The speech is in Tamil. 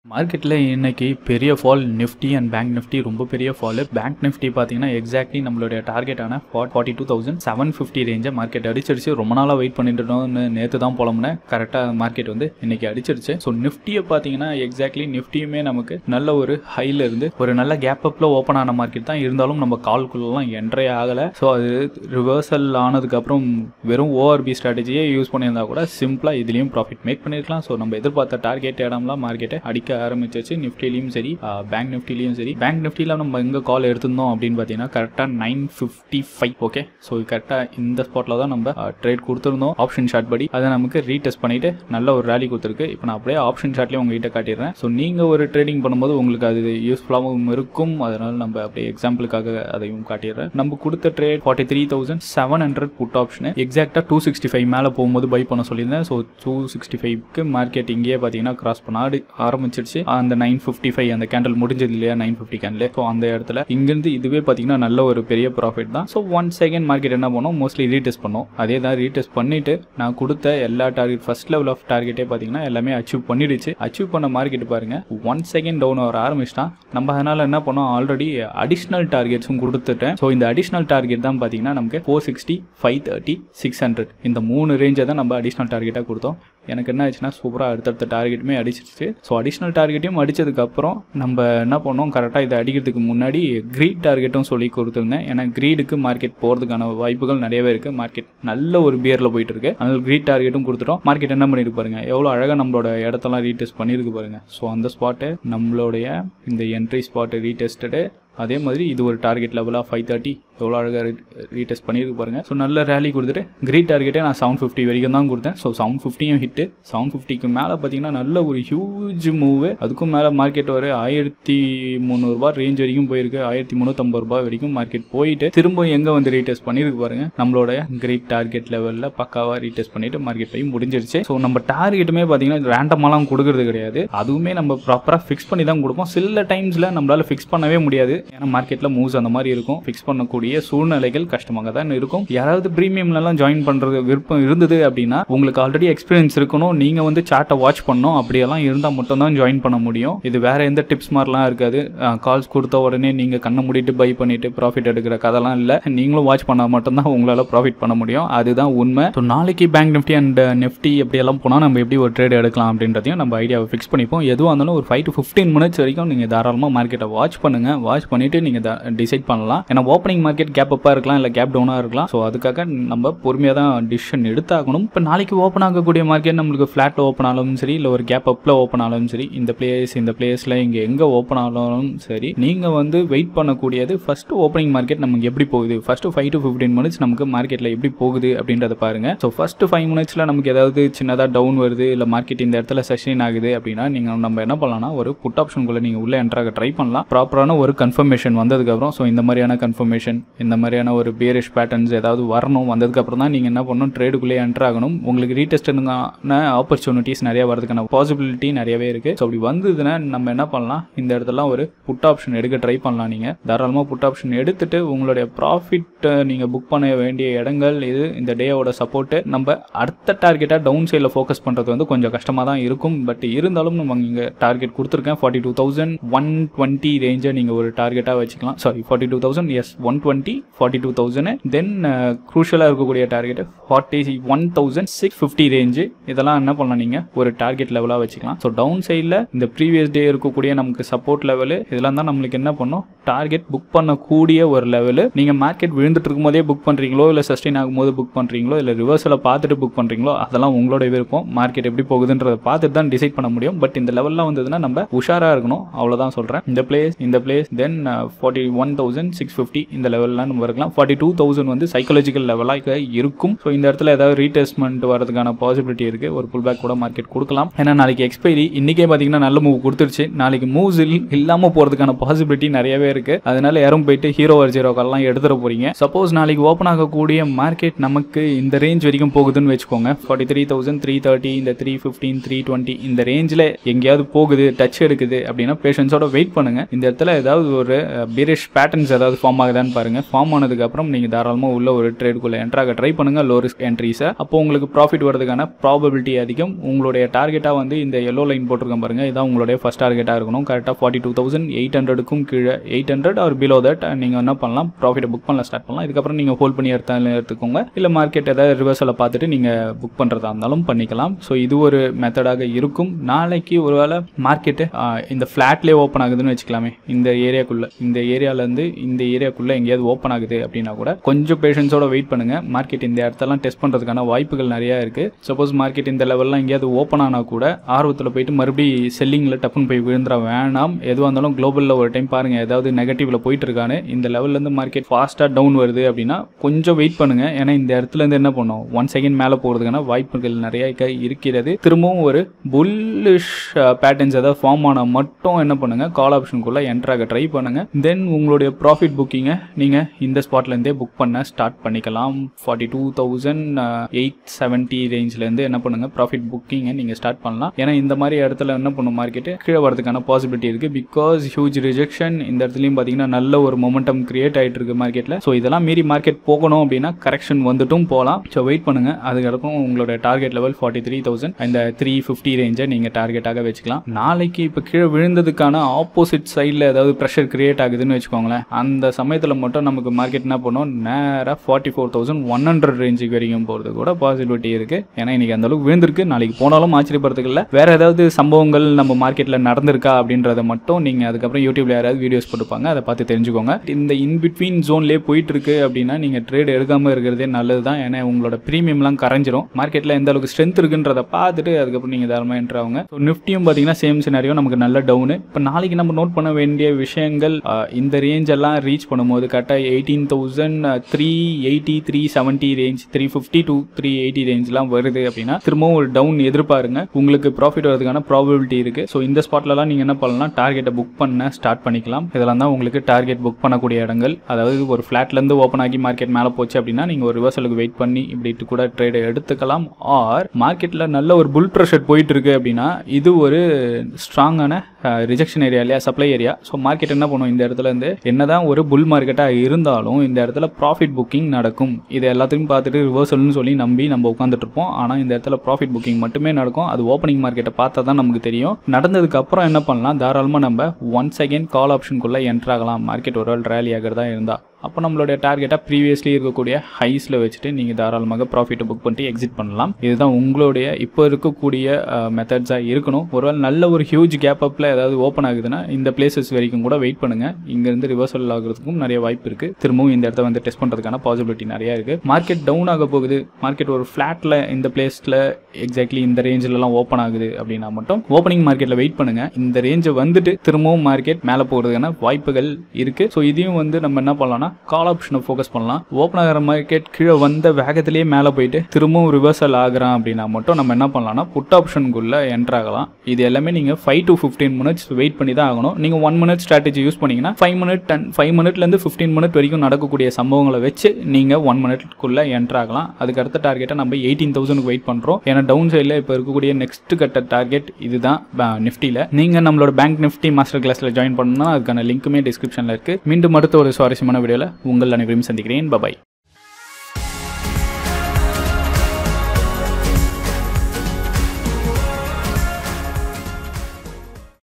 மார்க்கெட்டில் இன்னைக்கு பெரிய fall Nifty and bank Nifty ரொம்ப பெரிய ஃபால் பேங்க் நிஃப்டி பார்த்தீங்கன்னா எக்ஸாக்ட்லி நம்மளுடைய டார்கெட்டான forty two thousand seven fifty ரேஞ்சை மார்க்கெட் அடிச்சிருச்சு ரொம்ப நாளாக வெயிட் பண்ணிட்டு இருந்தோம்னு நேற்று தான் போலமுனேன் கரெக்டாக மார்க்கெட் வந்து இன்னைக்கு அடிச்சிருச்சு ஸோ நிஃப்டியை பார்த்தீங்கன்னா எக்ஸாக்ட்லி நிஃப்டியுமே நமக்கு நல்ல ஒரு ஹைல இருந்து ஒரு நல்ல கேப் அப்பில் ஓப்பன் ஆன மார்க்கெட் தான் இருந்தாலும் நம்ம கால்குள்ளலாம் என்ட்ரே ஆகலை ஸோ அது ரிவர்சல் ஆனதுக்கப்புறம் வெறும் ஓஆர்பி ஸ்ட்ராட்டஜியே யூஸ் பண்ணியிருந்தா கூட சிம்பிளாக இதுலேயும் ப்ராஃபிட் மேக் பண்ணியிருக்கலாம் ஸோ நம்ம எதிர்பார்த்த டார்கெட் இடம்லாம் மார்க்கெட்டை அடிக்க ஆரம்பிச்சிச்சு நிஃப்டிலையும் சரி பேங்க் நிஃப்டிலையும் சரி பேங்க் நிஃப்டியில் நம்ம எங்கே கால் எடுத்திருந்தோம் அப்படின்னு பார்த்தீங்கன்னா கரெக்டாக nine fifty five okay so கரெக்டாக இந்த ஸ்பாட்டில் தான் நம்ம ட்ரேட் கொடுத்துருந்தோம் ஆப்ஷன் ஷார்ட் படி அதை நமக்கு ரீடெஸ்ட் பண்ணிட்டு நல்ல ஒரு ரேலி கொடுத்துருக்கு இப்போ நான் அப்படியே ஆப்ஷன் ஷார்ட்லேயே உங்ககிட்ட காட்டிடுறேன் ஸோ நீங்கள் ஒரு ட்ரேடிங் பண்ணும்போது உங்களுக்கு அது யூஸ்ஃபுல்லாகவும் இருக்கும் அதனால் நம்ம அப்படியே எக்ஸாம்பிளுக்காக அதையும் காட்டிடுறேன் நம்ம கொடுத்த trade forty three thousand seven hundred put option எக்ஸாக்டாக டூ சிக்ஸ்டி ஃபைவ் மேலே போகும்போது பை பண்ண சொல்லியிருந்தேன் ஸோ டூ சிக்ஸ்டி ஃபைவ்க்கு மார்க்கெட் இங்கேயே பார்த்தீங்கன்னா கிராஸ் பண்ண ஆடி ஆரம்பிச்சிருச்சு அந்த நைன் ஃபிஃப்டி ஃபைவ் அந்த கேண்டில் முடிஞ்சது இல்லையா நைன் ஃபிஃப்டி கேண்டில் ஸோ அந்த இடத்துல இங்கேருந்து இதுவே பார்த்தீங்கன்னா நல்ல ஒரு பெரிய ப்ராஃபிட் தான் ஸோ ஒன் செகண்ட் மார்க்கெட் என்ன பண்ணோம் மோஸ்ட்லி ரீடெஸ்ட் பண்ணோம் அதே தான் ரீடெஸ்ட் பண்ணிட்டு நான் கொடுத்த எல்லா டார்கெட் ஃபர்ஸ்ட் லெவல் ஆஃப் டார்கெட்டே பார்த்தீங்கன்னா எல்லாமே அச்சீவ் பண்ணிடுச்சு அச்சீவ் பண்ண மார்க்கெட் பாருங்க ஒன் செகண்ட் டவுன் வர ஆரம்பிச்சிட்டான் நம்ம அதனால என்ன பண்ணோம் ஆல்ரெடி அடிஷ்னல் டார்கெட்ஸும் கொடுத்துட்டேன் ஸோ இந்த அடிஷ்னல் டார்கெட் தான் பார்த்தீங்கன்னா நமக்கு four sixty five thirty six hundred இந்த மூணு ரேஞ்சை தான் நம்ம அடிஷ்னல் டார்கெட்டாக கொடுத்தோம் எனக்கு என்ன ஆச்சுன்னா சூப்பராக அடுத்தடுத்த டார்கெட்டுமே அடிச்சிருச்சு ஸோ அடிஷ்னல் டார்கெட்டையும் அடிச்சதுக்கப்புறம் நம்ம என்ன பண்ணோம் கரெக்டாக இதை அடிக்கிறதுக்கு முன்னாடி க்ரீட் டார்கெட்டும் சொல்லி கொடுத்துருந்தேன் ஏன்னா க்ரீடுக்கு மார்க்கெட் போகிறதுக்கான வாய்ப்புகள் நிறையவே இருக்குது மார்க்கெட் நல்ல ஒரு பியரில் போயிட்டு இருக்கு அதனால க்ரீட் டார்கெட்டும் கொடுத்துட்டோம் மார்க்கெட் என்ன பண்ணிருக்கு பாருங்க எவ்வளோ அழகாக நம்மளோட இடத்தெல்லாம் ரீடெஸ்ட் பண்ணியிருக்கு பாருங்க ஸோ அந்த ஸ்பாட்டு நம்மளுடைய இந்த என்ட்ரி ஸ்பாட்டு ரீடெஸ்டடு அதே மாதிரி இது ஒரு டார்கெட் லெவலாக ஃபைவ் தேர்ட்டி எவ்வளோ அழகாக ரீடெஸ்ட் பண்ணியிருக்கு பாருங்க ஸோ நல்ல ரேலி கொடுத்துட்டு கிரீட் டார்கெட்டே நான் செவன் ஃபிஃப்டி வரைக்கும் தான் கொடுத்தேன் ஸோ செவன் ஃபிஃப்டியும் ஹிட்டு செவன் ஃபிஃப்டிக்கு மேலே பார்த்தீங்கன்னா நல்ல ஒரு ஹியூஜ் மூவு அதுக்கும் மேலே மார்க்கெட் ஒரு ஆயிரத்தி முந்நூறுபா ரேஞ்ச் வரைக்கும் போயிருக்கு ஆயிரத்தி முந்நூற்றம்பது ரூபாய் வரைக்கும் மார்க்கெட் போயிட்டு திரும்ப எங்கே வந்து ரீடெஸ்ட் பண்ணியிருக்கு பாருங்க நம்மளோட கிரீட் டார்கெட் லெவலில் பக்காவாக ரீடெஸ்ட் பண்ணிட்டு மார்க்கெட் போய் முடிஞ்சிருச்சு ஸோ நம்ம டார்கெட்டுமே பார்த்தீங்கன்னா ரேண்டமாலாம் கொடுக்கறது கிடையாது அதுவுமே நம்ம ப்ராப்பராக ஃபிக்ஸ் பண்ணி தான் கொடுப்போம் சில டைம்ஸில் நம்மளால ஃபிக்ஸ் பண்ணவே முடியாது ஏன்னா மார்க்கெட்டில் மூவ்ஸ் அந்த மாதிரி இருக்கும் ஃபிக்ஸ் பண்ணக்கூடிய சூழ்நிலைகள் கஷ்டமாக தான் இருக்கும் யாராவது ப்ரீமியம்லலாம் ஜாயின் பண்ணுறது விருப்பம் இருந்தது அப்படின்னா உங்களுக்கு ஆல்ரெடி எக்ஸ்பீரியன்ஸ் இருக்கணும் நீங்கள் வந்து சார்ட்டை வாட்ச் பண்ணணும் அப்படியெல்லாம் இருந்தால் மட்டும் தான் ஜாயின் பண்ண முடியும் இது வேற எந்த டிப்ஸ் மாதிரிலாம் இருக்காது கால்ஸ் கொடுத்த உடனே நீங்கள் கண்ணை மூடிட்டு பை பண்ணிட்டு ப்ராஃபிட் எடுக்கிற கதைலாம் இல்லை நீங்களும் வாட்ச் பண்ணால் மட்டும்தான் உங்களால் ப்ராஃபிட் பண்ண முடியும் அதுதான் உண்மை ஸோ நாளைக்கு பேங்க் நிஃப்டி அண்ட் நிஃப்டி எப்படியெல்லாம் போனால் நம்ம எப்படி ஒரு ட்ரேட் எடுக்கலாம் அப்படின்றதையும் நம்ம ஐடியாவை ஃபிக்ஸ் பண்ணிப்போம் எதுவாக இருந்தாலும் ஒரு ஃபைவ் டு ஃபிஃப்டீன் மினிட்ஸ் வரைக்கும் நீங்கள் தாராளமாக மார்க்கெட்டை வாட்ச் பண்ணுங்கள் வாட்ச் பண்ணிவிட்டு நீங்கள் டிசைட் பண்ணலாம் ஏன்னா ஓப்பனிங் மார்க்கெட் கேப் அப்பாக இருக்கலாம் இல்லை கேப் டவுனாக இருக்கலாம் ஸோ அதுக்காக நம்ம பொறுமையாக தான் டிசிஷன் எடுத்தாகணும் இப்போ நாளைக்கு ஓப்பன் ஆகக்கூடிய மார்க்கெட் நம்மளுக்கு ஃப்ளாட்டில் ஓப்பன் ஆனாலும் சரி இல்லை ஒரு கேப் அப்பில் ஓப்பன் ஆனாலும் சரி இந்த பிளேஸ் இந்த பிளேஸில் இங்கே எங்கே ஓப்பன் ஆனாலும் சரி நீங்கள் வந்து வெயிட் பண்ணக்கூடியது ஃபஸ்ட்டு ஓப்பனிங் மார்க்கெட் நமக்கு எப்படி போகுது first five to fifteen minutes நமக்கு மார்க்கெட்டில் எப்படி போகுது அப்படின்றத பாருங்க ஸோ ஃபஸ்ட்டு ஃபைவ் மினிட்ஸில் நமக்கு ஏதாவது சின்னதாக டவுன் வருது இல்லை மார்க்கெட் இந்த இடத்துல செஷன் ஆகுது அப்படின்னா நீங்கள் நம்ம என்ன பண்ணலாம்னா ஒரு புட் ஆப்ஷனுக்குள்ளே நீங்கள் உள்ளே என்ட்ராக ட்ரை பண்ணலாம் ப்ராப்பரான ஒரு கன்ஃபர்மேஷன் வந்ததுக்கப்புறம் ஸோ இந்த மாதிரியான கன்ஃபர்மேஷன் இந்த மாதிரியான ஒரு பேரிஷ் பேட்டர்ன்ஸ் ஏதாவது வரணும் வந்ததுக்கப்புறம் தான் நீங்கள் என்ன பண்ணணும் ட்ரேடுக்குள்ளே என்ட்ரு ஆகணும் உங்களுக்கு ரீடெஸ்டுக்கான ஆப்பர்ச்சுனிட்டிஸ் நிறைய வரதுக்கான பாசிபிலிட்டி நிறையவே இருக்குது ஸோ அப்படி வந்ததுன்னா நம்ம என்ன பண்ணலாம் இந்த இடத்துல ஒரு புட் ஆப்ஷன் எடுக்க ட்ரை பண்ணலாம் நீங்கள் தாராளமாக புட் ஆப்ஷன் எடுத்துட்டு உங்களுடைய ப்ராஃபிட் நீங்கள் புக் பண்ண வேண்டிய இடங்கள் இது இந்த டேயோட சப்போர்ட்டு நம்ம அடுத்த டார்கெட்டாக டவுன் சைடில் ஃபோக்கஸ் பண்ணுறது வந்து கொஞ்சம் கஷ்டமாக தான் இருக்கும் பட் இருந்தாலும் நம்ம இங்கே டார்கெட் கொடுத்துருக்கேன் forty two thousand one twenty ரேஞ்சை நீங்கள் ஒரு டார்கெட்டாக வச்சுக்கலாம் sorry forty two thousand yes one twenty forty two thousand then க்ரூஷலாக இருக்கக்கூடிய target forty one thousand six fifty range இதெல்லாம் என்ன பண்ணலாம் நீங்கள் ஒரு டார்கெட் லெவலாக வச்சுக்கலாம் ஸோ டவுன் சைடில் இந்த ப்ரீவியஸ் டே இருக்கக்கூடிய நமக்கு சப்போர்ட் லெவலு இதெல்லாம் தான் நம்மளுக்கு என்ன பண்ணும் டார்கெட் புக் பண்ணக்கூடிய ஒரு லெவலு நீங்கள் மார்க்கெட் விழுந்துட்டு இருக்கும்போதே புக் பண்ணுறீங்களோ இல்லை சஸ்டெயின் ஆகும்போது புக் பண்ணுறீங்களோ இல்லை ரிவர்ஸில் பார்த்துட்டு புக் பண்ணுறீங்களோ அதெல்லாம் உங்களோட விருப்பம் மார்க்கெட் எப்படி போகுதுன்றதை பார்த்துட்டு தான் டிசைட் பண்ண முடியும் பட் இந்த லெவலில் வந்ததுன்னா நம்ம உஷாராக இருக்கணும் அவ்வளோதான் சொல்கிறேன் இந்த பிளேஸ் இந்த place then forty one thousand six fifty இந்த லெவல்லாம் நம்ம இருக்கலாம் ஃபார்ட்டி டூ தௌசண்ட் வந்து சைக்காலஜிக்கல் லெவலாக இருக்கும் ஸோ இந்த இடத்துல ஏதாவது ரீடெஸ்ட்மெண்ட் வரதுக்கான பாசிபிலிட்டி இருக்குது ஒரு புல் பேக் கூட மார்க்கெட் கொடுக்கலாம் ஏன்னா நாளைக்கு எக்ஸ்பைரி இன்றைக்கே பார்த்தீங்கன்னா நல்ல மூவ் கொடுத்துருச்சு நாளைக்கு மூவ்ஸ் இல்லாமல் போகிறதுக்கான பாசிபிலிட்டி நிறையவே இருக்குது அதனால யாரும் போயிட்டு ஹீரோ ஆர் ஜீரோக்கெல்லாம் எடுத்துட போகிறீங்க சப்போஸ் நாளைக்கு ஓப்பன் ஆகக்கூடிய மார்க்கெட் நமக்கு இந்த ரேஞ்ச் வரைக்கும் போகுதுன்னு வச்சுக்கோங்க forty three thousand three thirty இந்த த்ரீ ஃபிஃப்டீன் த்ரீ டுவெண்ட்டி இந்த ரேஞ்சில் எங்கேயாவது போகுது டச் எடுக்குது அப்படின்னா பேஷன்ஸோட வெயிட் பண்ணுங்க இந்த இடத்துல ஏதாவது ஒரு பீரிஷ் பேட்டர்ன்ஸ் ஏதாவது ஃபார்ம் ஆகுதான்னு பாருங்க ஆயிருங்க ஃபார்ம் ஆனதுக்கப்புறம் நீங்கள் தாராளமாக உள்ள ஒரு ட்ரேடுக்குள்ளே என்ட்ராக ட்ரை பண்ணுங்கள் லோ ரிஸ்க் என்ட்ரிஸை அப்போ உங்களுக்கு ப்ராஃபிட் வரதுக்கான ப்ராபபிலிட்டி அதிகம் உங்களுடைய டார்கெட்டாக வந்து இந்த எல்லோ லைன் போட்டிருக்கேன் பாருங்கள் இதான் உங்களுடைய ஃபஸ்ட் டார்கெட்டாக இருக்கணும் கரெக்டாக ஃபார்ட்டி டூ தௌசண்ட் எயிட் ஹண்ட்ரடுக்கும் கீழே eight hundred or below that நீங்கள் என்ன பண்ணலாம் ப்ராஃபிட்டை புக் பண்ணல ஸ்டார்ட் பண்ணலாம் இதுக்கப்புறம் நீங்கள் ஹோல்ட் பண்ணி எடுத்தாலும் எடுத்துக்கோங்க இல்லை மார்க்கெட் ஏதாவது ரிவர்ஸில் பார்த்துட்டு நீங்கள் புக் பண்ணுறதா இருந்தாலும் பண்ணிக்கலாம் ஸோ இது ஒரு மெத்தடாக இருக்கும் நாளைக்கு ஒருவேளை மார்க்கெட்டு இந்த ஃப்ளாட்லேயே ஓப்பன் ஆகுதுன்னு வச்சுக்கலாமே இந்த ஏரியாக்குள்ளே இந்த ஏரியாவிலேருந்து இந்த ஏரியாக்குள்ளே எங்கேயாவது ஓப்பன் ஆகுது அப்படின்னா கூட கொஞ்சம் பேஷன்ஸோட வெயிட் பண்ணுங்கள் மார்க்கெட் இந்த இடத்தெல்லாம் டெஸ்ட் பண்ணுறதுக்கான வாய்ப்புகள் நிறையா இருக்குது சப்போஸ் மார்க்கெட் இந்த லெவல்லாம் எங்கேயாவது ஓப்பன் ஆனால் கூட ஆர்வத்தில் போயிட்டு மறுபடி செல்லிங்கில் டப்புன்னு போய் விழுந்துட வேணாம் எதுவாக இருந்தாலும் குளோபலில் ஒரு டைம் பாருங்கள் ஏதாவது நெகட்டிவில் போயிட்டு இருக்கான்னு இந்த லெவல்லேருந்து மார்க்கெட் ஃபாஸ்ட்டாக டவுன் வருது அப்படின்னா கொஞ்சம் வெயிட் பண்ணுங்கள் ஏன்னா இந்த இடத்துலேருந்து என்ன பண்ணும் ஒன் செகண்ட் மேலே போகிறதுக்கான வாய்ப்புகள் நிறைய க- இருக்கிறது திரும்பவும் ஒரு புல்லிஷ் பேட்டர்ன்ஸ் ஏதாவது ஃபார்ம் ஆனால் மட்டும் என்ன பண்ணுங்கள் கால் ஆப்ஷனுக்குள்ளே என்ட்ராக ட்ரை பண்ணுங்கள் தென் உங்களுடைய ப்ராஃபிட் புக்கிங்கை நீங்கள் இந்த ஸ்பாட்லேருந்தே புக் பண்ண ஸ்டார்ட் பண்ணிக்கலாம் forty two thousand eight seventy ரேஞ்ச்லேருந்து என்ன பண்ணுங்கள் ப்ராஃபிட் புக்கிங்கை நீங்கள் ஸ்டார்ட் பண்ணலாம் ஏன்னா இந்த மாதிரி இடத்துல என்ன பண்ணும் மார்க்கெட்டு கீழே வரதுக்கான பாசிபிலிட்டி இருக்குது பிகாஸ் ஹியூஜ் ரிஜெக்ஷன் இந்த இடத்துலையும் பார்த்தீங்கன்னா நல்ல ஒரு மொமெண்டம் கிரியேட் ஆகிட்டு இருக்கு மார்க்கெட்டில் ஸோ இதெல்லாம் மீறி மார்க்கெட் போகணும் அப்படின்னா கரெக்ஷன் வந்துட்டும் போகலாம் ஸோ வெயிட் பண்ணுங்கள் அதுக்கப்புறம் உங்களோட target level forty three thousand இந்த த்ரீ ஃபிஃப்டி ரேஞ்சை நீங்கள் டார்கெட்டாக வச்சுக்கலாம் நாளைக்கு இப்போ கீழே விழுந்ததுக்கான ஆப்போசிட் சைடில் ஏதாவது ப்ரெஷர் கிரியேட் ஆகுதுன்னு வச்சுக்கோங்களேன் அந்த சமயத்தில் மட்டும் நமக்கு மார்க்கெட் என்ன பண்ணும் நேராக forty four thousand one hundred ரேஞ்சுக்கு வரைக்கும் போகிறது கூட பாசிபிலிட்டி இருக்குது ஏன்னா இன்னைக்கு அந்த அளவுக்கு விழுந்திருக்கு நாளைக்கு போனாலும் ஆச்சரியப்படுறதுக்கு இல்லை வேற ஏதாவது சம்பவங்கள் நம்ம மார்க்கெட்டில் நடந்திருக்கா அப்படின்றத மட்டும் நீங்கள் அதுக்கப்புறம் யூடியூப்ல யாராவது வீடியோஸ் போட்டுப்பாங்க அதை பார்த்து தெரிஞ்சுக்கோங்க இந்த இன் பிட்வீன் ஜோன்லேயே போயிட்டு இருக்கு அப்படின்னா நீங்கள் ட்ரேட் எடுக்காமல் இருக்கிறதே நல்லது தான் ஏன்னா உங்களோட ப்ரீமியம்லாம் கரைஞ்சிரும் மார்க்கெட்டில் எந்த அளவுக்கு ஸ்ட்ரென்த் இருக்குன்றத பார்த்துட்டு அதுக்கப்புறம் நீங்கள் தாராளமாக என்ட்ரு ஆகுங்க ஸோ நிஃப்டியும் பார்த்தீங்கன்னா சேம் சினாரியோ நமக்கு நல்ல டவுனு இப்போ நாளைக்கு நம்ம நோட் பண்ண வேண்டிய விஷயங்கள் அஹ், இந்த ரேஞ்ச் எல்லாம் ரீச் பண்ணும்போது கரெக்டாக eighteen thousand three eighty three seventy range three fifty two three eighty ரேஞ்ச்லாம் வருது அப்படின்னா திரும்பவும் ஒரு டவுன் எதிர்பாருங்க உங்களுக்கு ப்ராஃபிட் வரதுக்கான ப்ராபபிலிட்டி இருக்குது ஸோ இந்த ஸ்பாட்லலாம் நீங்கள் என்ன பண்ணலாம் டார்கெட்டை புக் பண்ண ஸ்டார்ட் பண்ணிக்கலாம் இதெல்லாம் தான் உங்களுக்கு டார்கெட் புக் பண்ணக்கூடிய இடங்கள் அதாவது ஒரு ஃப்ளாட்லேருந்து ஓப்பன் ஆகி மார்க்கெட் மேலே போச்சு அப்படின்னா நீங்கள் ஒரு ரிவர்சலுக்கு வெயிட் பண்ணி இப்படிட்டு கூட ட்ரேடை எடுத்துக்கலாம் ஆர் மார்க்கெட்டில் நல்ல ஒரு புல் ப்ரெஷர் போயிட்டு இருக்கு அப்படின்னா இது ஒரு ஸ்ட்ராங்கான ரிஜெக்ஷன் ஏரியா இல்லையா சப்ளை ஏரியா ஸோ மார்க்கெட் என்ன பண்ணும் இந்த இடத்துல இருந்து என்னதான் ஒரு புல் மார்க்கெட்டாக இருந்தாலும் இந்த இடத்துல ப்ராஃபிட் புக்கிங் நடக்கும் இது எல்லாத்தையும் பார்த்துட்டு ரிவர்சல்னு சொல்லி நம்பி நம்ம உட்காந்துட்டு இருப்போம் ஆனால் இந்த இடத்துல ப்ராஃபிட் புக்கிங் மட்டுமே நடக்கும் அது ஓப்பனிங் மார்க்கெட்டை பார்த்தா தான் நமக்கு தெரியும் நடந்ததுக்கு அப்புறம் என்ன பண்ணலாம் தாராளமாக நம்ம ஒன் செகண்ட் கால் ஆப்ஷனுக்குள்ளே என்ட்ரு ஆகலாம் மார்க்கெட் ஒரு வேள் ரேலி ஆகிறதா இருந்தா அப்போ நம்மளுடைய டார்கெட்டாக ப்ரீவியஸ்லி இருக்கக்கூடிய ஹைஸில் வச்சுட்டு நீங்கள் தாராளமாக ப்ராஃபிட்டை புக் பண்ணிட்டு எக்ஸிட் பண்ணலாம் இதுதான் உங்களுடைய இப்போ இருக்கக்கூடிய மெத்தட்ஸாக இருக்கணும் ஒருவேளை நல்ல ஒரு ஹியூஜ் கேப் அப்பில் ஏதாவது ஓப்பன் ஆகுதுன்னா இந்த பிளேசஸ் வரைக்கும் கூட வெயிட் பண்ணுங்கள் இங்கேருந்து ரிவர்சல் ஆகிறதுக்கும் நிறைய வாய்ப்பு இருக்குது திரும்பவும் இந்த இடத்த வந்து டெஸ்ட் பண்ணுறதுக்கான பாசிபிலிட்டி நிறையா இருக்குது மார்க்கெட் டவுன் ஆக போகுது மார்க்கெட் ஒரு ஃப்ளாட்டில் இந்த பிளேஸில் எக்ஸாக்ட்லி இந்த ரேஞ்சிலலாம் ஓப்பன் ஆகுது அப்படின்னா மட்டும் ஓப்பனிங் மார்க்கெட்டில் வெயிட் பண்ணுங்கள் இந்த ரேஞ்சை வந்துட்டு திரும்பவும் மார்க்கெட் மேலே போகிறதுக்கான வாய்ப்புகள் இருக்குது ஸோ இதையும் வந்து நம்ம என்ன பண்ணலாம்னா கால் ஆப்ஷனை ஃபோக்கஸ் பண்ணலாம் ஓப்பன் ஆகிற மார்க்கெட் கீழே வந்த வேகத்திலேயே மேலே போயிட்டு திரும்பவும் ரிவர்சல் ஆகுறான் அப்படின்னா மட்டும் நம்ம என்ன பண்ணலாம்னா புட் ஆப்ஷனுக்குள்ளே என்ட்ரு ஆகலாம் இது எல்லாமே நீங்கள் five to fifteen minutes wait பண்ணி தான் ஆகணும் நீங்கள் ஒன் மினிட் ஸ்ட்ராட்டஜி யூஸ் பண்ணீங்கன்னா ஃபைவ் மினிட் டென் ஃபைவ் மினிட்லேருந்து ஃபிஃப்டீன் மினிட் வரைக்கும் நடக்கக்கூடிய சம்பவங்களை வச்சு நீங்கள் ஒன் மினிட்குள்ளே என்ட்ரு ஆகலாம் அதுக்கு அடுத்த டார்கெட்டை நம்ம எயிட்டீன் தௌசண்ட்க்கு வெயிட் பண்ணுறோம் ஏன்னா டவுன் சைடில் இப்போ இருக்கக்கூடிய நெக்ஸ்ட் கட்ட டார்கெட் இதுதான் நிஃப்டியில் நீங்கள் நம்மளோட பேங்க் நிஃப்டி மாஸ்டர் கிளாஸில் ஜாயின் பண்ணணும்னா அதுக்கான லிங்க்குமே டிஸ்கிரிப்ஷனில் இருக்குது மீண்டும் அடுத்த ஒரு சுவாரஸ்யமான வீடியோவில் உங்கள் அனைவரையும் சந்திக்கிறேன் பபாய்